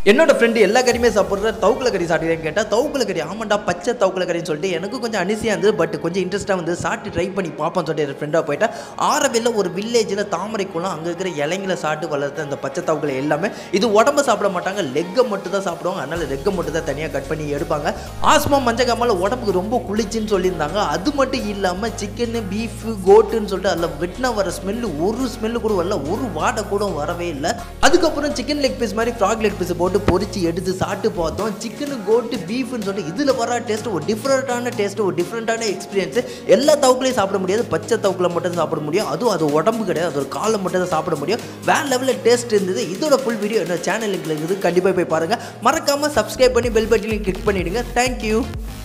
என்னோட ஃப்ரெண்டு எல்லா கறியுமே சாப்பிட்ற தவுக்குல கறி சாப்பிட்றேன்னு கேட்டால் தவுக்குல கறி ஆமாண்டா பச்சை தவுக்குல கறின்னு சொல்லிட்டு எனக்கு கொஞ்சம் அனிசியாக இருந்தது பட் கொஞ்சம் இன்ட்ரெஸ்ட்டாக வந்து சாப்பிட்டு ட்ரை பண்ணி பார்ப்போம்னு சொல்லிட்டு என் ஃப்ரெண்டாக போயிட்டேன் ஆரவில்ல ஒரு வில்லேஜில் தாமரைக்குளம் அங்கே இருக்கிற இலைங்களை சாப்பிட்டு வளர்த்த அந்த பச்சை தவுக்குல எல்லாமே இது உடம்ப சாப்பிட மாட்டாங்க லெக்கை மட்டும் தான் சாப்பிடுவாங்க அதனால லெக்கை மட்டும் தான் தனியாக கட் பண்ணி எடுப்பாங்க ஆஸ்மா மஞ்சக்காமல் உடம்புக்கு ரொம்ப குளிச்சுன்னு சொல்லியிருந்தாங்க அது மட்டும் இல்லாமல் சிக்கனு பீஃபு கோட்டுன்னு சொல்லிட்டு அதில் வெட்டினா வர ஸ்மெல்லு ஒரு ஸ்மெல்லு கூட வரல ஒரு வாடை கூட வரவே இல்லை அதுக்கப்புறம் சிக்கன் லெக் பீஸ் மாதிரி ஃப்ராக் லெக் பீஸ் போட்டு பொரிச்சு எடுத்து சாப்பிட்டு பார்த்தோம் சிக்கனு கோட்டு பீஃப்னு சொல்லிட்டு இதில் வர டேஸ்ட் ஒரு டிஃப்ரெண்ட்டான டேஸ்ட் ஒரு டிஃப்ரெண்ட்டான எக்ஸ்பீரியன்ஸ் எல்லா தவுக்குலையும் சாப்பிட முடியாது பச்சை தவுக்குல மட்டும் தான் சாப்பிட முடியும் அதுவும் அது உடம்பு கிடையாது அது ஒரு காலை மட்டும் தான் சாப்பிட முடியும் வேற லெவலில் டேஸ்ட் இருந்தது இதோட ஃபுல் வீடியோ என்னோட சேனல் லிங்க்ல இருக்குது கண்டிப்பாக போய் பாருங்கள் மறக்காமல் சப்ஸ்கிரைப் பண்ணி பெல் பட்டனையும் கிளிக் பண்ணிவிடுங்க தேங்க்யூ